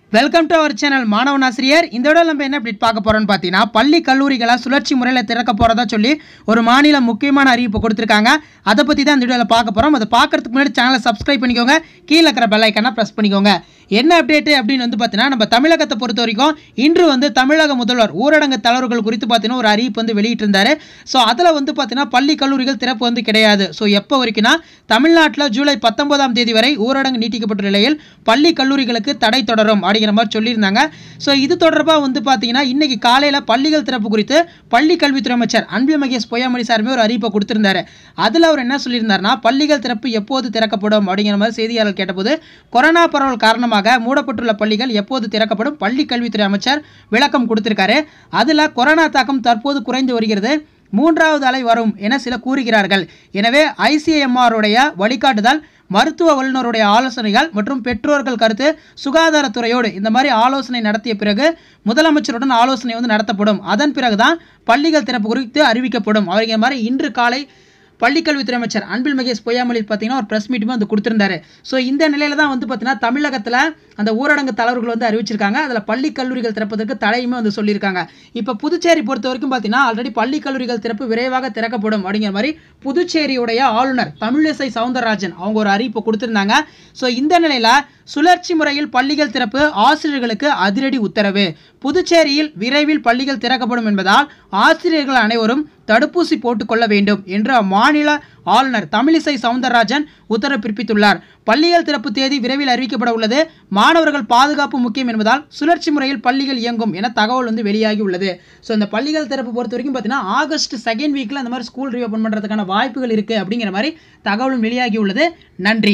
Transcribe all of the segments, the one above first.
welcome to our channel மாணவன் ஆசிரியர் இந்த விட நம்ம என்ன அப்டேட் பார்க்க போறோம்னு பார்த்தீங்கன்னா பள்ளி கல்லூரிகளை சுழற்சி முறையில் திறக்க போறதா சொல்லி ஒரு மாநில முக்கியமான அறிவிப்பு கொடுத்துருக்காங்க அதை பற்றி தான் இந்த வீடியோவில் பார்க்க போகிறோம் அதை பார்க்கறதுக்கு முன்னாடி சேனலை சப்ஸ்கிரைப் பண்ணிக்கோங்க கீழே இருக்கிற பெல் ஐக்கனை ப்ரெஸ் பண்ணிக்கோங்க என்ன அப்டேட் அப்படின்னு வந்து பார்த்தீங்கன்னா நம்ம தமிழகத்தை பொறுத்த வரைக்கும் இன்று வந்து தமிழக முதல்வர் ஊரடங்கு தளர்வுகள் குறித்து பார்த்தீங்கன்னா ஒரு அறிவிப்பு வந்து வெளியிட்டிருந்தாரு ஸோ அதில் வந்து பார்த்தீங்கன்னா பள்ளி கல்லூரிகள் திறப்பு வந்து கிடையாது ஸோ எப்போ வரைக்கும்னா தமிழ்நாட்டில் ஜூலை பத்தொன்பதாம் தேதி வரை ஊரடங்கு நீட்டிக்கப்பட்ட நிலையில் பள்ளி கல்லூரிகளுக்கு தடை தொடரும் அப்படிங்கிற மாதிரி சொல்லியிருந்தாங்க ஸோ இது தொடர்பாக வந்து பார்த்தீங்கன்னா இன்னைக்கு காலையில் பள்ளிகள் திறப்பு குறித்து பள்ளி கல்வித்துறை அமைச்சர் அன்பில் மகேஷ் பொய்யாமொழி சாருமே ஒரு அறிவிப்பை கொடுத்திருந்தாரு அதில் அவர் என்ன சொல்லியிருந்தாருன்னா பள்ளிகள் திறப்பு எப்போது திறக்கப்படும் அப்படிங்கிற மாதிரி செய்தியாளர் கேட்டபோது கொரோனா பரவல் காரணமாக மூடப்பட்டுள்ள பள்ளிகள் எப்போது திறக்கப்படும் பள்ளி கல்வித்துறை அமைச்சர் விளக்கம் கொடுத்திருக்காரு அதில் கொரோனா தாக்கம் தற்போது குறைந்து வருகிறது மூன்றாவது அலை வரும் என சில கூறுகிறார்கள் எனவே ஐசிஎம்ஆருடைய வழிகாட்டுதல் மருத்துவ வல்லுநருடைய ஆலோசனைகள் மற்றும் பெற்றோர்கள் கருத்து சுகாதாரத்துறையோடு இந்த மாதிரி ஆலோசனை நடத்திய பிறகு முதலமைச்சருடன் ஆலோசனை வந்து நடத்தப்படும் அதன் பிறகுதான் பள்ளிகள் திறப்பு குறித்து அறிவிக்கப்படும் அப்படிங்கிற மாதிரி இன்று காலை பள்ளிக்கல்வித்துறை அமைச்சர் அன்பில் மகேஷ் பொய்யாமொழி பார்த்தீங்கன்னா ஒரு ப்ரெஸ் மீட்டுமே வந்து கொடுத்துருந்தாரு ஸோ இந்த நிலையில தான் வந்து பார்த்தீங்கன்னா தமிழகத்தில் அந்த ஊரடங்கு தளர்வுகள் வந்து அறிவிச்சிருக்காங்க அதில் பள்ளி கல்லூரிகள் திறப்பதற்கு தடையுமே வந்து சொல்லியிருக்காங்க இப்போ புதுச்சேரி பொறுத்த வரைக்கும் பார்த்தீங்கன்னா ஆல்ரெடி பள்ளி கல்லூரிகள் திறப்பு விரைவாக திறக்கப்படும் அப்படிங்கிற மாதிரி புதுச்சேரியுடைய ஆளுநர் தமிழிசை சவுந்தரராஜன் அவங்க ஒரு அறிவிப்பு கொடுத்துருந்தாங்க ஸோ இந்த நிலையில் சுழற்சி முறையில் பள்ளிகள் திறப்பு ஆசிரியர்களுக்கு அதிரடி உத்தரவு புதுச்சேரியில் விரைவில் பள்ளிகள் திறக்கப்படும் என்பதால் ஆசிரியர்கள் அனைவரும் தடுப்பூசி போட்டுக்கொள்ள வேண்டும் என்று அம்மாநில ஆளுநர் தமிழிசை சவுந்தரராஜன் உத்தரவு பிறப்பித்துள்ளார் பள்ளிகள் திறப்பு தேதி விரைவில் அறிவிக்கப்பட உள்ளது மாணவர்கள் பாதுகாப்பு முக்கியம் என்பதால் சுழற்சி முறையில் பள்ளிகள் இயங்கும் என தகவல் வந்து வெளியாகி உள்ளது ஸோ இந்த பள்ளிகள் திறப்பு பொறுத்த வரைக்கும் பார்த்தீங்கன்னா ஆகஸ்ட் செகண்ட் வீக்கில் அந்த மாதிரி ஸ்கூல் ரீஓப்பன் பண்ணுறதுக்கான வாய்ப்புகள் இருக்குது அப்படிங்கிற மாதிரி தகவலும் வெளியாகி உள்ளது நன்றி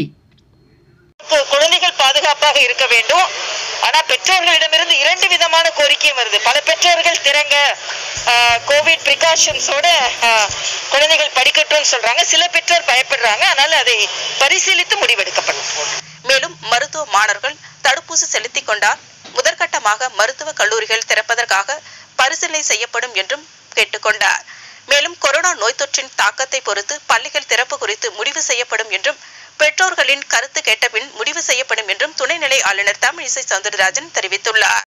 கு- குழந்தைகள் பாதுகாப்பாக இருக்க வேண்டும் ஆனா பெற்றோர்களிடமிருந்து இரண்டு விதமான கோரிக்கையும் வருது பல பெற்றோர்கள் திறங்க கோவிட் ப்ரிகாஷன்ஸோட குழந்தைகள் படிக்கட்டும்னு சொல்றாங்க சில பெற்றோர் பயப்படுறாங்க அதனால அதை பரிசீலித்து முடிவெடுக்கப்படும் மேலும் மருத்துவ மாணவர்கள் தடுப்பூசி செலுத்திக் கொண்டால் முதற்கட்டமாக மருத்துவ கல்லூரிகள் திறப்பதற்காக பரிசீலனை செய்யப்படும் என்றும் கேட்டுக்கொண்டார் மேலும் கொரோனா நோய் தொற்றின் தாக்கத்தை பொறுத்து பள்ளிகள் திறப்பு குறித்து முடிவு செய்யப்படும் என்றும் பெற்றோர்களின் கருத்து கேட்டபின் முடிவு செய்யப்படும் என்றும் துணைநிலை ஆளுநர் தமிழிசை சவுந்தரராஜன் தெரிவித்துள்ளார்